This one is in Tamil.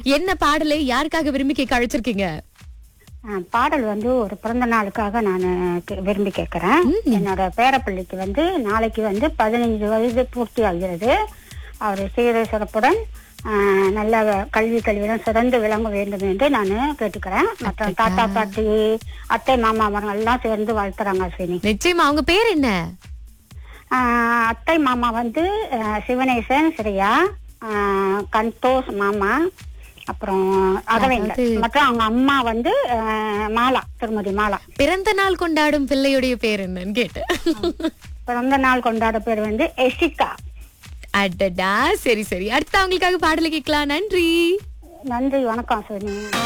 என்ன பாடலை யாருக்காக விரும்பி கேட்க அழைச்சிருக்கீங்க ஆ, பாடல் வந்து ஒரு பிறந்த நாளுக்காக நான் விரும்பி கேட்கிறேன் என்னோட பேரப்பிள்ளைக்கு வந்து நாளைக்கு வந்து பதினைஞ்சு வயது பூர்த்தி ஆகிறது அவர் சீர சிறப்புடன் ஆ, நல்ல கல்வி கல்வியுடன் சிறந்து விளங்க வேண்டும் என்று நான் கேட்டுக்கிறேன் மற்ற தாத்தா பாட்டி அத்தை மாமா அவங்க எல்லாம் சேர்ந்து வாழ்த்துறாங்க அஸ்வினி நிச்சயமா அவங்க பேர் என்ன ஆ, அத்தை மாமா வந்து ஆ, சிவனேசன் ஸ்ரீயா ஆ, கந்தோஷ் மாமா அப்புறம் அதவேங்க அதாவது- மற்றும் அவங்க அம்மா வந்து ஆ, மாலா திருமதி மாலா பிறந்த நாள் கொண்டாடும் பிள்ளையுடைய பேர் என்னன்னு கேட்டேன் பிறந்த நாள் கொண்டாட பேர் வந்து எசிகா அடடா சரி சரி அடுத்து அவங்களுக்காக பாடலை கேட்கலாம் நன்றி நன்றி வணக்கம் சோனி